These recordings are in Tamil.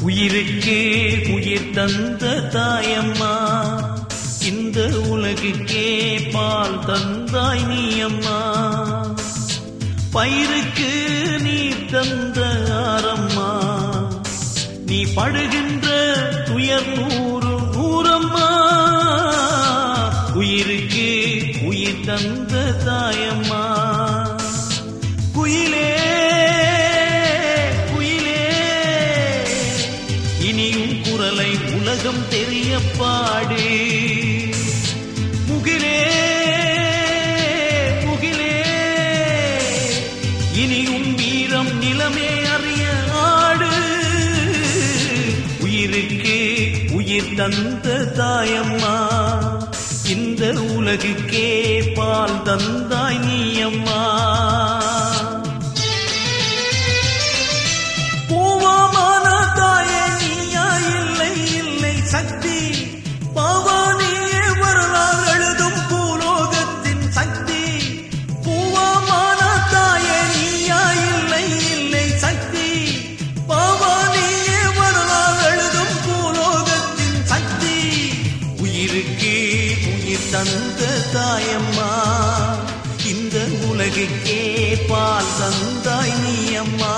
உயிருக்கே உயிர் தந்த தாயம்மா இந்த உலகுக்கே பால் தந்தாய் நீ அம்மா பயிருக்கு நீ தந்த ஆரம்மா நீ படுகின்ற துயர் நூறு நூறம்மா உயிருக்கு உயிர் தந்த தாயம்மா குயிலே குயிலே இனியும் குரலை உலகம் தெரிய பாடு முகிலே முகிலே இனியும் வீரம் நிலமே அறிய ஆடு உயிருக்கு உயிர் தந்த தாயம்மா இந்த உலகுக்கே பால் தந்தாய் நீ அம்மா பூவமான தாயே நீயா இல்லை இல்லை சக்தி பாவானியே வரலாறு எழுதும் பூலோகத்தின் சக்தி பூவமான தாயே நீயா இல்லை இல்லை சக்தி பாவானியே வரலாறு எழுதும் பூலோகத்தின் சக்தி உயிருக்கு உயிர் தந்த தாயம்மா இந்த உலகுக்கே பால் தந்தாய் நீ அம்மா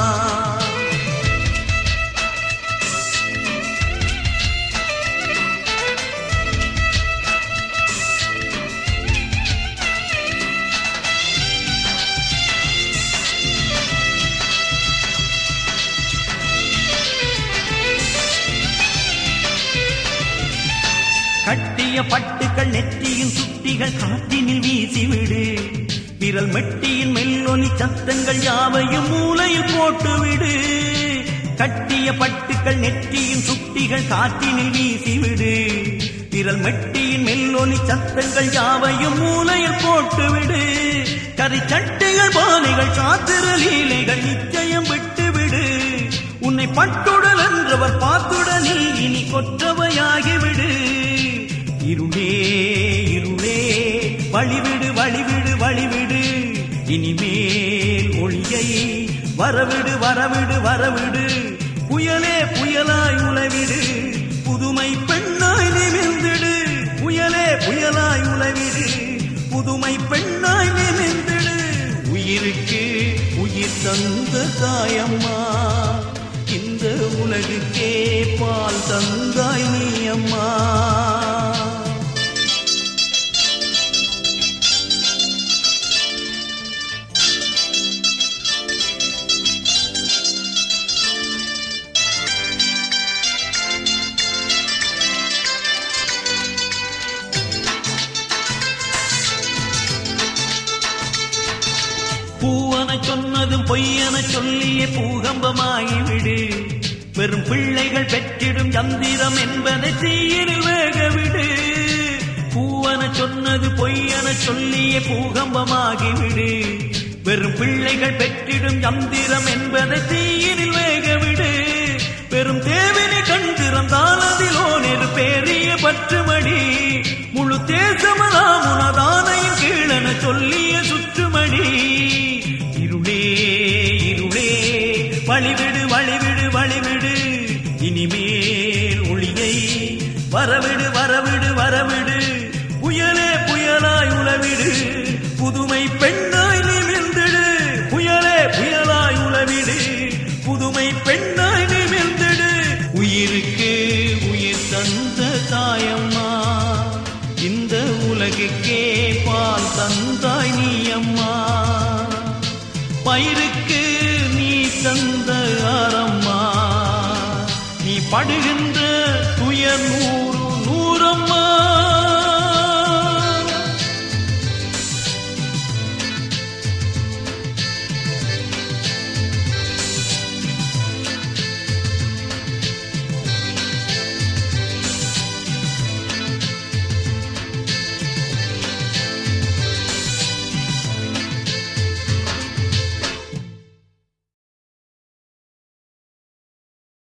கட்டிய பட்டுக்கள் நெற்றியின் சுட்டிகள் காற்றினில் வீசிவிடு விரல் மெட்டியின் மெல்லொலி சத்தங்கள் யாவையும் மூலையில் போட்டுவிடு கட்டிய பட்டுக்கள் நெற்றியின் சுட்டிகள் காற்றினில் வீசிவிடு விரல் மெட்டியின் மெல்லொலி சத்தங்கள் யாவையும் மூலையில் போட்டுவிடு கரி சட்டைகள் பானைகள் சாத்திர லீலைகள் நிச்சயம் விட்டுவிடு உன்னை பட்டுடல் என்றவர் பார்த்துட நீ இனி கொற்றவையாகிவிடு இருளே இருளே வழிவிடு வழிவிடு வழிவிடு இனிமேல் ஒளியை வரவிடு வரவிடு வரவிடு புயலே புயலாய் உலவிடு புதுமை பெண்ணாய் நிமிர்ந்திடு புயலே புயலாய் உலவிடு புதுமை பெண்ணாய் நிமிர்ந்திடு உயிருக்கு உயிர் தந்த தாயம்மா இந்த உலகுக்கே பால் தந்தாய் நீ அம்மா பூவன சொன்னதும் பொய்யன சொல்லிய பூகம்பமாகிவிடு வெறும் பிள்ளைகள் பெற்றிடும் சந்திரம் என்பதை தீயில் வேகவிடு பூவன சொன்னது பொய்யன சொல்லிய பூகம்பமாகிவிடு வெறும் பிள்ளைகள் பெற்றிடும் சந்திரம் என்பதை தீயில் வேகவிடு பெரும் தேவினை கண்டிரம் தானதிலோ நெரு பேரிய பற்றுமடி முழு தேசமலாம் உனதானையின் கீழன சொல்லிய சுற்றுமடி இருளே இருளே வழிவிடு வழிவிடு வழிவிடு இனிமேல் ஒளியை வரவிடு வரவிடு வரவிடு புயலே புயலாய் உளவிடு புதுமை பெண்ணாய் நிமிர்ந்திடு புயலே புயலாய் உளவிடு புதுமை பெண்ணாய் நிமிர்ந்திடு உயிருக்கு உயிர் தந்த தாயம்மா இந்த உலகுக்கே பால் தந்தாய் நீ அம்மா பயிருக்கு நீ தந்த ஆரம்மா நீ படுகின்ற துயர் நூறு